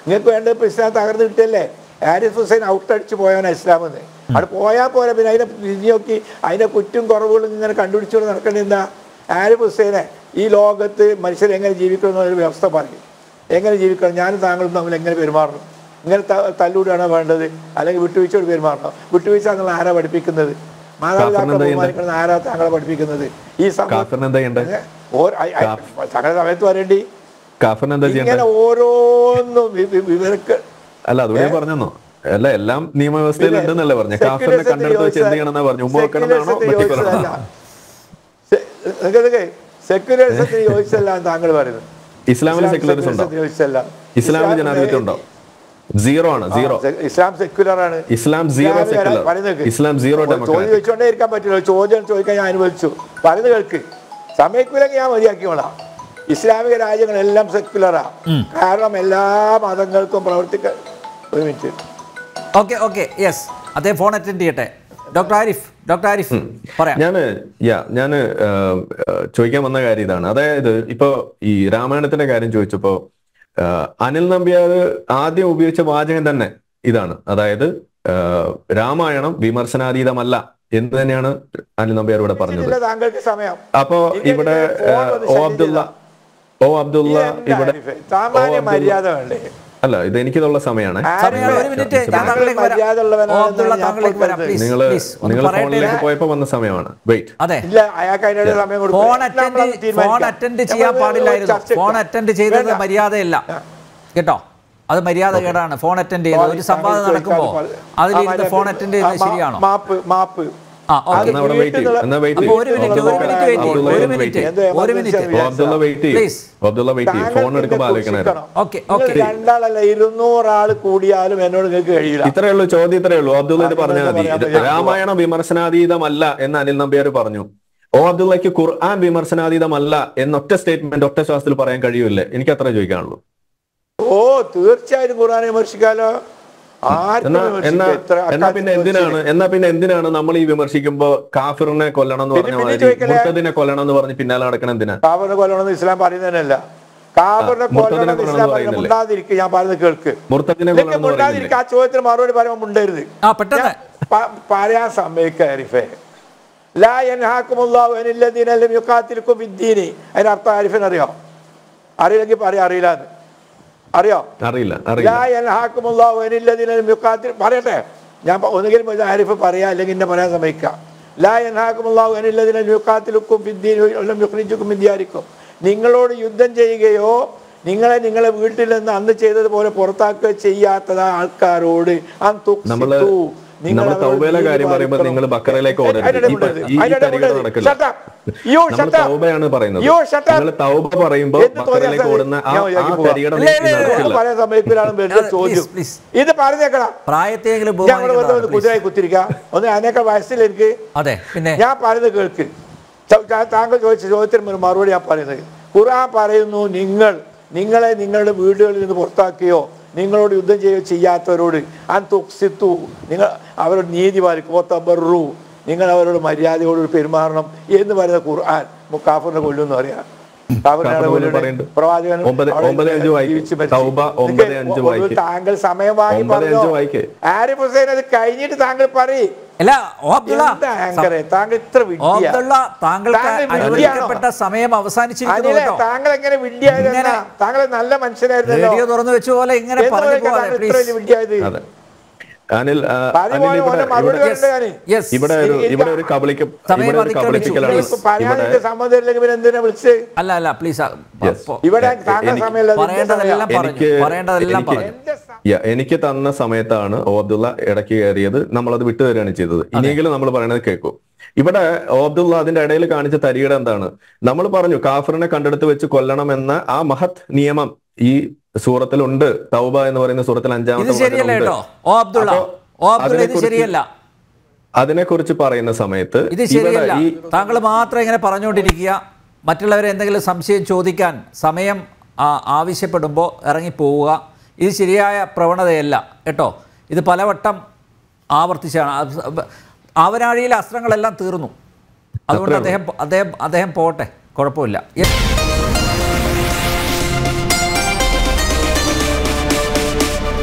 നിങ്ങൾക്ക് വേണ്ടത് ഇപ്പൊ ഇസ്ലാം തകർന്ന് കിട്ടിയല്ലേ ആരിഫ് ഹുസൈൻ ഔട്ട് അടിച്ച് പോയവനാ ഇസ്ലാം എന്ന് അവിടെ പോയാൽ പോരാ പിന്നെ അതിനെ തിരിഞ്ഞു നോക്കി അതിന്റെ കുറ്റും കുറവുകളും ഇങ്ങനെ കണ്ടുപിടിച്ചുകൊണ്ട് നടക്കേണ്ട എന്താ ആരിഫ് ഹുസൈനെ ഈ ലോകത്ത് മനുഷ്യർ എങ്ങനെ ജീവിക്കണം എന്നൊരു വ്യവസ്ഥ പറയും എങ്ങനെ ജീവിക്കണം ഞാനും താങ്കളും തമ്മിൽ എങ്ങനെ പെരുമാറണം ഇങ്ങനെ ത- തല്ലൂടാണോ വേണ്ടത് അല്ലെങ്കിൽ വിട്ടുവീഴ്ചയോട് പെരുമാറണം വിട്ടുവീഴ്ച എന്നുള്ള ആരാ പഠിപ്പിക്കുന്നത് മാതാപിതാക്കളെ കാഫറിന് എന്താ ബഹുമാനിക്കണം ആരാ താങ്കളെ പഠിപ്പിക്കുന്നത് ഈ സമൂഹം കാഫറിന് എന്താ ചെയ്യണ്ടേ തങ്ങളുടെ സമയത്ത് വരേണ്ടി കാഫറിന് എന്താ ചെയ്യണ്ടേ ഇങ്ങനെ ഓരോന്നും വി- വി- വിവരക്ക് അല്ല അതുകൂടെ പറഞ്ഞോ അല്ല എല്ലാം നിയമവ്യവസ്ഥയിൽ പിന്നെ ഉണ്ടെന്നല്ലേ പറഞ്ഞു കാഫറിനെ സെക്യുലറിസത്തിന് കണ്ടെടുത്ത് വെച്ച് എന്ത് ചെയ്യണമെന്നാ പറഞ്ഞു ഉമ്മ വെക്കണമെന്നാണോ സെക്യുലറിസത്തിന് വെട്ടിക്കൊല്ലണമെന്നാണോ യോജിച്ചതല്ല. സെ- നിങ്ങക്ക് സെക്യുലറിസത്തിന് യോജിച്ചല്ല എന്ന് താങ്കൾ പറയുന്നത് ഇസ്ലാമിൽ സെക്യുലറിസം ഉണ്ടോ സെക്യുലറിസത്തിന് യോജിച്ചല്ല ഇസ്ലാമിൽ ജനാധിപത്യം ഉണ്ടോ സീറോ ആണ് സീറോ ആ, സെ- ഇസ്ലാം സെക്യുലർ ആണ് ഇസ്ലാം zero ഇസ്ലാമിക secular. പറയുന്നത് കേൾക്ക്. ഇസ്ലാം zero ചോദ്യം democratic. ചോദിച്ചോണ്ടേ ഇരിക്കാൻ പറ്റില്ല ചോദ്യം ചോദിക്കാൻ ഞാൻ അനുവദിച്ചു പറയുന്നത് കേൾക്ക് സമയക്കില്ലെങ്കിൽ ഞാൻ മതിയാക്കിക്കോളാം ഇസ്ലാമിക രാജ്യങ്ങളെല്ലാം സെക്യുലറാ കാരണം എല്ലാ മതങ്ങൾക്കും പ്രവർത്തിക്കാൻ ഒരു മിനിറ്റ് ഓക്കെ ഓക്കെ യെസ് അദ്ദേഹം ഫോൺ അറ്റൻഡ് ചെയ്യട്ടെ ഡോക്ടർ ആരിഫ് ഡോക്ടർ ആരിഫ് പറയാം ഞാന് യാ ഞാന് ആ, ആ, ചോദിക്കാൻ വന്ന കാര്യം ഇതാണ് അതായത് ഇപ്പൊ ഈ രാമായണത്തിന്റെ കാര്യം ചോദിച്ചപ്പോ ആ, അനിൽ നമ്പ്യാർ ആദ്യം ഉപയോഗിച്ച വാചകം തന്നെ ഇതാണ് അതായത് ആ, രാമായണം വിമർശനാതീതമല്ല എന്ന് തന്നെയാണ് അനിൽ നമ്പ്യാർ ഇവിടെ പറഞ്ഞത് ഇതില്ല താങ്കൾക്ക് സമയം അപ്പോ ഇവിടെ ആ, ഓ അബ്ദുള്ള ഓ അബ്ദുള്ള ഇതെന്താ ഇവിടെ ആരിഫേ? ഓ സാമാന്യ അബ്ദുള്ള- മര്യാദ വേണ്ടേ അല്ല ഇത് എനിക്കിതുള്ള സമയമാണ് സമയമാണ് ഒരു മിനിറ്റ് ഞാൻ താങ്കൾ താങ്കളിലേക്ക് വരാം മര്യാദ ഉള്ളവനാണെന്ന് ഓ, അബ്ദുള്ള ഞാൻ താങ്കളിലേക്ക് വരാം ഇപ്പോൾ പ്ലീസ് നിങ്ങൾ പ്ലീസ് ഒന്ന് നിങ്ങൾ പറയട്ടെ ഫോണിലേക്ക് പോയപ്പോ വന്ന സമയമാണ് വെയിറ്റ് അതെ ഇല്ല അയാൾക്ക് അതിനിടെ സമയം കൊടുക്കും. ഫോൺ നമ്മളത് അറ്റൻഡ് തീരുമാനിക്കാം. ഫോൺ അറ്റൻഡ് ചെയ്യാൻ നമ്മൾ പാടില്ലായിരുന്നു ചർച്ച ഫോൺ ചെയ്യാം. അറ്റൻഡ് ചെയ്തത് വേണ്ട. മര്യാദയല്ല കേട്ടോ അത് മര്യാദ കേടാണ് ഫോൺ അറ്റൻഡ് ചെയ്തത് ഒരു സംവാദം താങ്കൾ നടക്കുമ്പോൾ ചോദിക്കാതെ അതിലിരുന്ന് ആ, ഫോൺ അറ്റൻഡ് ചെയ്യുന്നത് മാ- ശരിയാണോ മാപ്പ് മാപ്പ് ആ ഓക്കെ എന്നാ അവിടെ വെയിറ്റ് ചെയ്യും എന്നാ വെയിറ്റ് അപ്പൊ ഒരു മിനിറ്റ് ഒരു മിനിറ്റ് വെയിറ്റ് ചെയ്യും ഒരു മിനിറ്റ് എന്തോ ഒരു emergency മിനിറ്റ് ആണ് ഓ അബ്ദുള്ള വെയിറ്റ് ചെയ്യും Please. ഓ അബ്ദുള്ള വെയിറ്റ് ചെയ്യും ഫോൺ എടുക്കുമ്പോൾ ആലോചിക്കണമായിരുന്നു ഓക്കെ നിങ്ങൾ ഓക്കെ രണ്ടാളല്ല ഇരുന്നൂറാള് കൂടിയാലും എന്നോട് നിങ്ങൾക്ക് കഴിയില്ല ഇത്രയേ ഉള്ളൂ ചോദ്യം ഇത്രയേ ഉള്ളൂ അബ്ദുള്ള ഇത് പറഞ്ഞാൽ മതി പറയാൻ പറ്റില്ല. രാമായണം വിമർശനാതീതമല്ല എന്ന് അനിൽ നമ്പ്യാർ പറഞ്ഞു ഓ അബ്ദുള്ളക്ക് ഖുർആൻ വിമർശനാതീതമല്ല എന്നൊറ്റ സ്റ്റേറ്റ്മെന്റ് ഒറ്റ ശ്വാസത്തിൽ പറയാൻ കഴിയൂല്ലേ എനിക്ക് അത്ര ചോദിക്കാനുള്ളൂ ഓ തീർച്ചയായും ഖുർആനെ വിമർശിക്കാലോ ആർക്കും എന്നാ എന്നാ വിമർശിക്കാം. ഇത്ര എന്നാ പിന്നെ എന്തിനാണ് എന്നാ പിന്നെ എന്തിനാണ് നമ്മൾ ഈ വിമർശിക്കുമ്പോ കാഫിറിനെ കൊല്ലണം എന്ന് പറഞ്ഞ പിന്നെ മാതിരി ചോദിക്കലേ? മുർത്തദിനെ കൊല്ലണം എന്ന് പറഞ്ഞ് പിന്നാലെ നടക്കണം എന്തിനാ കാബറിനെ കൊല്ലണമെന്ന് ഇസ്ലാം പറയുന്നതല്ല കാബറിനെ ആ, മുർത്തദിനെ കൊല്ലണമെന്ന് കൊല്ലണം ഇസ്ലാം എന്ന് പറയുന്നത് പറയുന്നില്ലേ? മുണ്ടാതിരിക്കുക ഞാൻ പറയുന്നത് കേൾക്ക് മുർത്തദിനെ ഇല്ലെങ്കിൽ കൊല്ലണം എന്ന് പറയുന്നില്ലേ മുണ്ടാതിരിക്കുക ആ ചോദ്യത്തിന് മറുപടി പറയുമ്പോൾ മുണ്ടരുത് ആ പെട്ടെന്ന് പ- പറയാൻ സമ്മതിക്കുക ആരിഫേ ലാ യൻഹാക്കുമുല്ലാഹു അനില്ലദീന ലം യുഖാതിലുക്കും ഫിദ്ദീനി അതിന്റെ അർത്ഥം ആരിഫിന് അറിയോ അറിയില്ലെങ്കിൽ പറയാം അറിയില്ലാന്ന് അറിയോ അറിയില്ല അറിയില്ല ലാ യൻഹാക്കുമുല്ലാഹു അനില്ലദീന ലം യുഖാതിൽ പറയട്ടെ ഞാൻ പ- ഒന്നുകിൽ ഇത് ആരിഫ് പറയാ അല്ലെങ്കിൽ എന്നെ പറയാൻ സമ്മതിക്കാം ലാ യൻഹാക്കുമുല്ലാഹു അനില്ലദീന ലം യുഖാതിലുക്കും ഫിദ്ദീനി വലം യുഖ്രിജുക്കും മിൻ ദിയാരിക്കും നിങ്ങളോട് യുദ്ധം ചെയ്യുകയോ നിങ്ങളെ നിങ്ങളെ വീട്ടിൽ നിന്ന് അന്ന് ചെയ്തതുപോലെ പുറത്താക്കുക ചെയ്യാത്തത് ആൾക്കാരോട് അൻ നമ്മള് തുക്സിത്തു. നിങ്ങൾ നമ്മള് അവരോട് തൗബയിലെ നീതി കാര്യം പറയുമ്പോൾ പാലിക്കണം. നിങ്ങൾ ബക്കറയിലേക്ക് ഓടരുത് അതിനിടെ ഈ പ- വിടരുത്. ഈ- ഈ അതിനിടെ തരികൾ വിടരുത്. നടക്കില്ല Shut up. You നമ്മൾ shut up. തൗബയാണ് പറയുന്നത് You shut up. നിങ്ങൾ തൗബ പറയുമ്പോൾ എന്ത് തോന്നിയാ ബക്കറയിലേക്ക് സാറേ? ഓടുന്ന ആ ഞാൻ ആ ഒഴിവാക്കി പോവാം. തരികട ഇല്ല, ഇല്ല, ഇല്ല, നടക്കില്ല പല സമയത്തിലാണ് വെറുതെ Please, ചോദ്യം please. ഇത് പറഞ്ഞേക്കണം പ്രായത്തെങ്കിലും ഞാൻ ഇവിടെ വെറുതെ ഒന്ന് ബഹുമാനിക്കുന്നതാണ്, please. കുതിരായി കുത്തിരിക്കാം ഒന്ന് അതിനേക്കാൾ വയസ്സിൽ എനിക്ക് അതെ പിന്നെ ഞാൻ പറയുന്നത് കേൾക്ക് ച- ച- താങ്കൾ ചോദിച്ച ചോദ്യത്തിന് ഒരു മറുപടി ഞാൻ പറയുന്നത് ഖുർആൻ പറയുന്നു നിങ്ങൾ നിങ്ങളെ നിങ്ങളുടെ വീടുകളിൽ നിന്ന് പുറത്താക്കുകയോ നിങ്ങളോട് യുദ്ധം ചെയ്യുകയോ ചെയ്യാത്തവരോട് അൻ തുക്സിത്തു നിങ്ങൾ അവരോട് നീതി പാലിക്കും തബറു നിങ്ങൾ അവരോട് മര്യാദയോട് പെരുമാറണം എന്ന് പറയുന്ന ഖുർആൻ മുക്കാഫറിനെ കൊല്ലുമെന്ന് പറയാം കാഫിറിനെ കാഫിറിനെ കൊല്ലുന്നത് പറയുന്നുണ്ട്. പ്രവാചകൻ ഒമ്പത്- അവിടെ ഒമ്പത് അഞ്ച് വായിക്ക്. ജീവിച്ച് മരിച്ചു. തൗബ ഒമ്പത് നിനക്ക് അഞ്ച് ഒരു വായിക്ക്. താങ്കൾ സമയം വാങ്ങി ഒമ്പത് പറഞ്ഞോ അഞ്ച് വായിക്ക്. ആരിഫ് ഹുസൈൻ അത് കഴിഞ്ഞിട്ട് താങ്കൾ പറയും അല്ല ഓ അബ്ദുള്ള എന്താ ആങ്കറെ താങ്കൾ ഇത്ര ഓ വിഡ്ഢിയാ? അബ്ദുള്ള താങ്കൾക്ക് താങ്കൾ വിഡ്ഢിയാണോ? അനുവദിക്കപ്പെട്ട സമയം അവസാനിച്ചിരിക്കുന്നു അനിലെ കേട്ടോ താങ്കൾ എങ്ങനെ വിഡ്ഢിയായിരുന്ന ഇങ്ങനെ താങ്കൾ നല്ല മനുഷ്യനായിരുന്നല്ലോ റേഡിയോ തുറന്നു വെച്ച പോലെ ഇങ്ങനെ എന്ന് പറഞ്ഞു പറഞ്ഞാൽ പോവാതെ താങ്കൾ ഇത്ര വലിയ പ്ലീസ് വിഡ്ഢിയായത് അതെ അനിൽ ആ, പറഞ്ഞു അനിൽ പോയ ഇവിടെ പോലെ മറുപടി ഇവിടെ- പറയണ്ടേ ഞാന്? യെസ് ഇവിടെ ഒരു ഇവിടെ ഒരു കബളിക്ക് സമയം ഇവിടെ ഒരു അതിക്രമിച്ചു. കബളിപ്പിക്കലാണ് Please. ഇപ്പൊ പറയാൻ ഇവിടെ എനിക്ക് സമ്മതമില്ലെങ്കിൽ പിന്നെ എന്തിനാ വിളിച്ച് അല്ല അല്ല പ്ലീസ് Yes. ഇവിടെ എ- താങ്കൾ എനിക്ക് സമയമില്ല അത് എന്റെ പറയേണ്ടതെല്ലാം സമയം. പറഞ്ഞു എനിക്ക് പറയേണ്ടതെല്ലാം എനിക്ക് പറഞ്ഞു എന്റെ സമയം. Yeah, എനിക്ക് തന്ന സമയത്താണ് ഓബ്ദുള്ള ഇടയ്ക്ക് കയറിയത് നമ്മളത് വിട്ടുതരികയാണ് ചെയ്തത് ഇനിയെങ്കിലും നമ്മൾ പറയുന്നത് കേൾക്കൂ ഇവിടെ ഓബ്ദുള്ള അതിന്റെ ഇടയിൽ കാണിച്ച തരികട എന്താണ് നമ്മൾ പറഞ്ഞു കാഫറിനെ കണ്ടെടുത്ത് വെച്ച് കൊല്ലണം എന്ന ആ മഹത് നിയമം ഈ സൂറത്തിലുണ്ട് തൗബ എന്ന് പറയുന്ന സൂറത്തിൽ ഇത് അഞ്ചാമത്തെ ശരിയല്ല വചനമുണ്ട്. കേട്ടോ ഓ അബ്ദുള്ള അപ്പോ ഓ അബ്ദുള്ള ഇത് അതിനെക്കുറിച്ച് ശരിയല്ല അതിനെക്കുറിച്ച് പറയുന്ന സമയത്ത് ഇത് ഇവിടെ ശരിയല്ല ഈ താങ്കൾ മാത്രം ഇങ്ങനെ പറഞ്ഞുകൊണ്ടിരിക്കുക മറ്റുള്ളവരെ എന്തെങ്കിലും സംശയം ചോദിക്കാൻ സമയം ആ, ആവശ്യപ്പെടുമ്പോൾ ഇറങ്ങിപ്പോവുക ഇത് ശരിയായ പ്രവണതയല്ല കേട്ടോ ഇത് പലവട്ടം ആവർത്തിച്ചാണ് അത് ആവനാഴിയിലെ അസ്ത്രങ്ങളെല്ലാം തീർന്നു അതുകൊണ്ട് അത്രേ ഉള്ളൂ. അദ്ദേഹം അദ്ദേഹം അദ്ദേഹം പോട്ടെ കുഴപ്പമില്ല